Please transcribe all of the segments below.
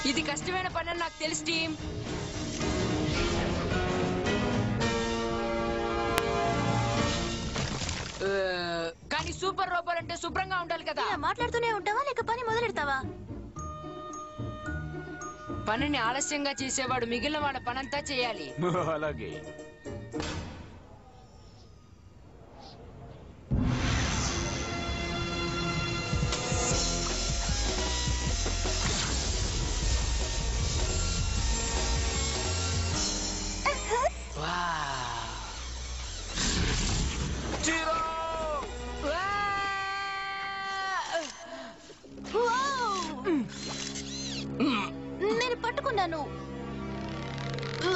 ఇది కష్టమైన పని అని నాకు తెలుసు టీం ఆ, కానీ సూపర్ రోబోలు అంటే శుభ్రంగా ఉండాలి కదా ఇలా మాట్లాడుతూనే ఉంటావా లేక పని మొదలెడతావా పనిని ఆలస్యంగా చేసేవాడు మిగిలిన వాళ్ళ పనంతా చేయాలి అలాగే వావ్. Zero wow! నేను పట్టుకున్నాను ఆ!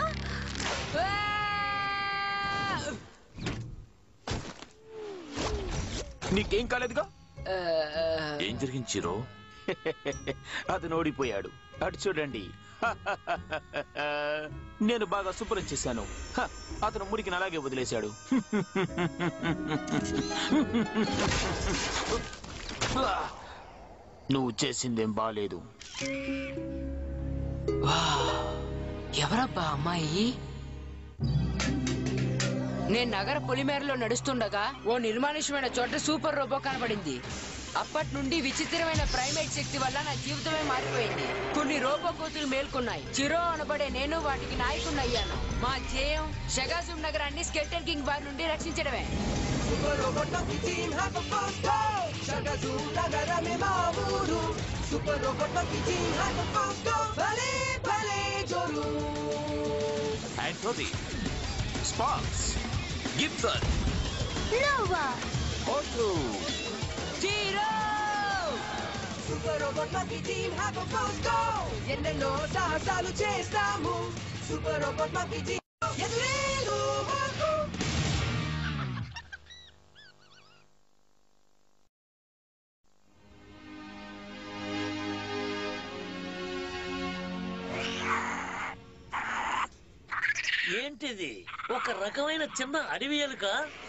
నీకేం కాలేదుగా ఆ, ఏం జరిగింది చిరో అతను ఓడిపోయాడు అటు చూడండి నేను బాగా శుభ్రం చేశాను హ, అతను మురికిని అలాగే వదిలేశాడు నువ్వు చేసిందేం బాలేదు ఎవరబ్బా అమ్మాయి నేను నగర పొలిమేరలో నడుస్తుండగా ఓ నిర్మానుష్యమైన చోట సూపర్ రోబో కనబడింది అప్పటి నుండి విచిత్రమైన ప్రైమేట్ శక్తి వల్ల నా జీవితమే మారిపోయింది కొన్ని రోబో కోతులు మేల్కొన్నాయి చిరో అనబడే నేను వాటికి నాయకున్నయ్యాను మా ధ్యేయం షగాజుం నగరాన్ని స్కెల్టన్ కింగ్ బారి నుండి రక్షించడమే Super Robot Monkey Team have a first go! Shagazoo Nagarame Mamuru Super Robot Monkey Team have a first go! Bale Bale Joru Antony Sparks Gibson Nova Otto చిరో Super Robot Monkey Team have a first go! ఎన్నెన్నో సాహసాలు చేస్తాము Super Robot Monkey Team ఎదురేలు మాకు ఏంటిది ఒక రకమైన చిన్న అడవి ఎలుక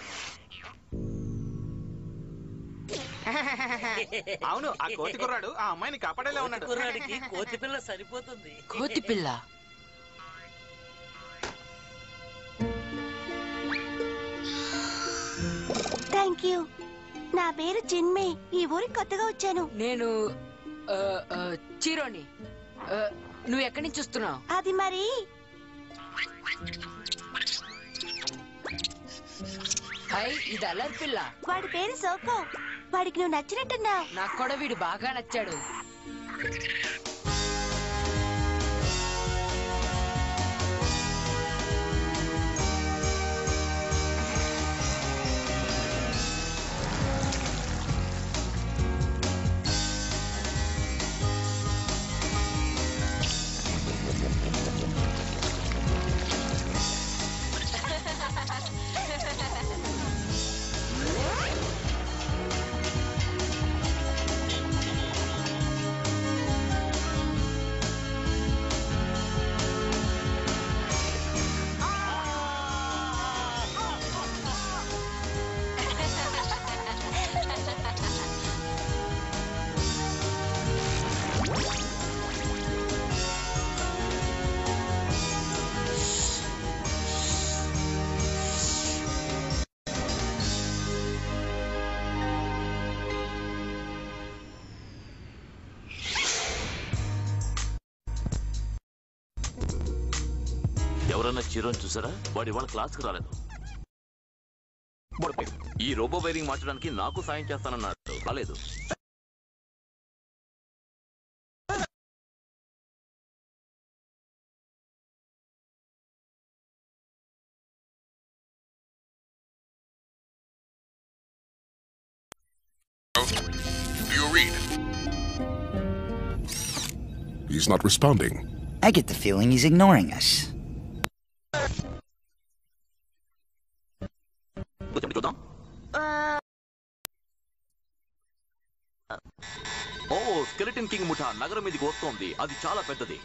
అవును ఆ కోతి కుర్రాడు ఆ అమ్మాయిని కాపాడేలా ఉన్నాడు కుర్రాడికి కోతి పిల్ల సరిపోతుంది కోతి పిల్ల థ్యాంక్ యూ నా పేరు జిన్మే ఈ ఊరికి కొత్తగా వచ్చాను నేను ఆ, ఆ, చిరోని ఆ, నువ్వు ఎక్కడి నుంచి వస్తున్నావు అది మరి హై ఇది అల్లరి పిల్ల వాడి పేరు సోకో వాడికి నువ్వు నచ్చినట్టున్నావు నాకు కూడా వీడు బాగా నచ్చాడు ఎవరన్నా చిరోని చూసారా వాడి వాళ్ళ క్లాస్కి రాలేదు ఈ రోబో వైరింగ్ మార్చడానికి నాకు సాయం చేస్తానన్నాడు రాలేదు Do you read? He's not responding. I get the feeling he's ignoring us. కూర్చోండి చూద్దాం ఓ స్కెలిటన్ కింగ్ ముఠా నగరం మీదకి వస్తోంది అది చాలా పెద్దది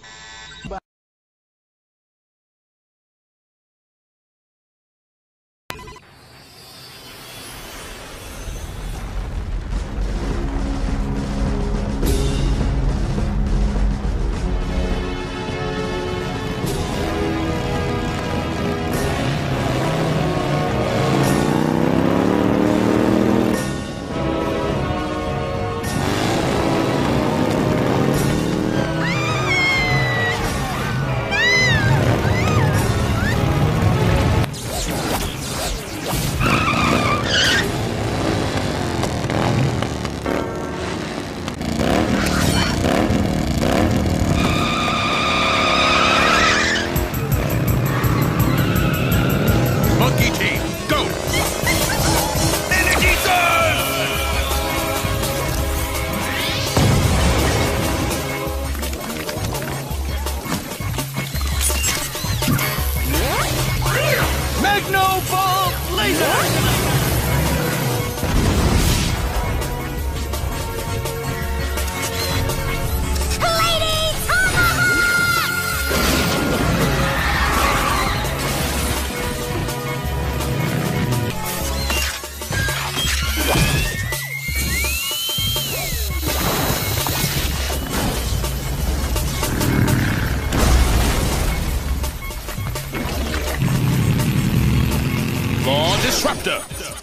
Robo Laser! Law Disruptor.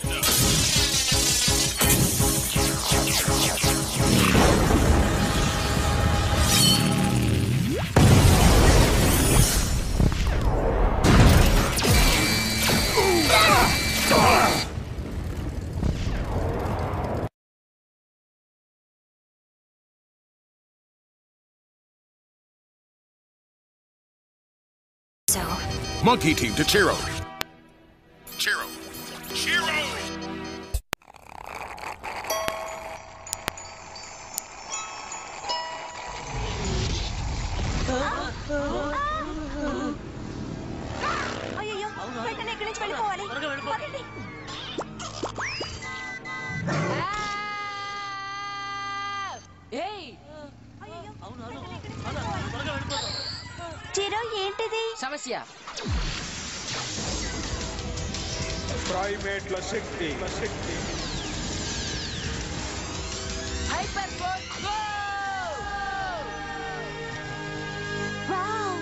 So, Monkey Team to Chiro. Chiro. Chiro! అయ్యో వెంటనే ఇక్కడి నుంచి వెళ్ళిపోవాలి త్వరగా వెళ్ళిపో. పదండి. ఏయ్ అవును అవును పద, త్వరగా వెళ్ళిపోదాం చిరు ఏంటిది సమస్య ప్రైమేట్ల శక్తి శక్తి హైపర్ ఫోర్స్ గో వావ్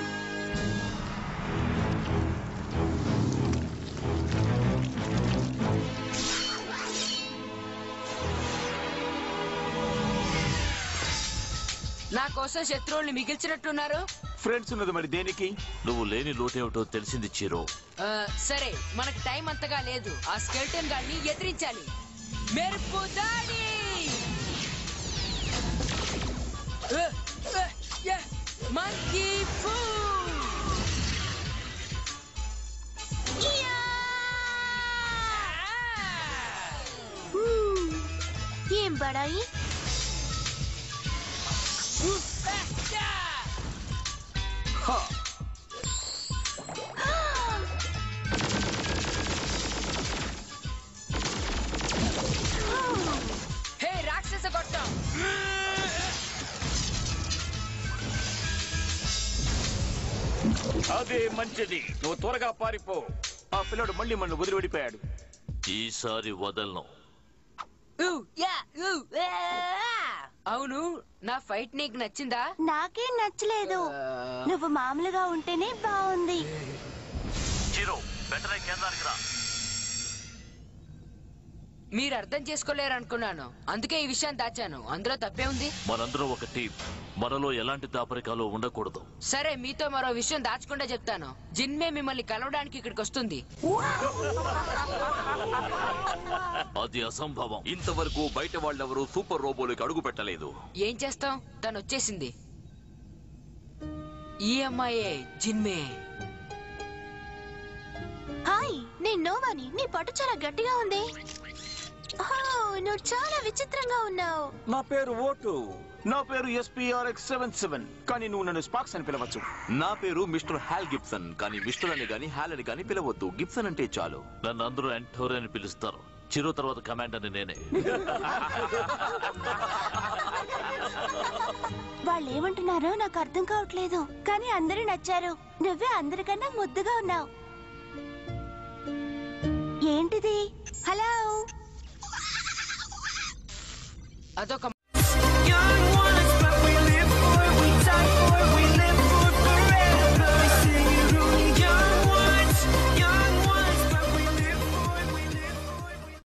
నా కోసం శత్రువుల్ని మిగిల్చినట్టున్నారు ఫ్రెండ్స్ ఉన్నది మరి దేనికి నువ్వు లేని లోటేమిటో తెలిసింది చీరో ఆ, సరే మనకు టైం అంతగా లేదు ఆ స్కెల్టన్ గాడిని ఎదిరించాలి మెరుపు దాడి మంకీ ఫూ హ్మ్. ఏం బడాయి హే రాక్షస కొట్టం అదే మంచిది నువ్వు త్వరగా పారిపో ఆ పిల్లడు మళ్ళీ మన వదిలి వెళ్ళిపోయాడు ఈసారి వదలను ఊ, యా, ఊ, ఆ. అవును నా ఫైట్ నీకు నచ్చిందా నాకేం నచ్చలేదు నువ్వు మామూలుగా ఉంటేనే బాగుంది చీరో వెంటనే కేంద్రానికి రా మీరు అర్థం చేసుకోలేరు అనుకున్నాను అందుకే ఈ విషయం దాచాను అందులో తప్పే ఉంది మనందరం ఒక టీం మనలో ఎలాంటి దాపరికాలు ఉండకూడదు సరే మీతో మరో విషయం దాచకుండా చెప్తాను జిన్మే మిమ్మల్ని కలవడానికి ఇక్కడికి వస్తుంది అది అసంభవం ఇంతవరకు బయట వాళ్ళెవరూ సూపర్ రోబోలోకి అడుగు పెట్టలేదు ఏం చేస్తాం తను వచ్చేసింది ఈ అమ్మాయే జిన్మే హాయ్ నేను నోవాని నీ పట్టు చాలా గట్టిగా ఉంది ఓ, నువ్వు చాలా విచిత్రంగా ఉన్నావు నా పేరు ఓటు నా పేరు ఎస్పీఆర్ఎక్స్ సెవెన్ సెవెన్ కానీ నువ్వు నన్ను స్పాక్స్ అని పిలవచ్చు నా పేరు మిస్టర్ హాల్ గిబ్సన్ కానీ మిస్టర్ అని గాని హాల్ అని గాని పిలవద్దు గిబ్సన్ అంటే చాలు నన్ను అందరూ ఎంటోర్ అని పిలుస్తారు చిరు తర్వాత కమాండర్ నేనే వాళ్ళు ఏమంటున్నారో నాకు అర్థం కావట్లేదు కానీ అందరూ నచ్చారు నువ్వే అందరికన్నా ముద్దుగా ఉన్నావు ఏంటిది హలో అదొక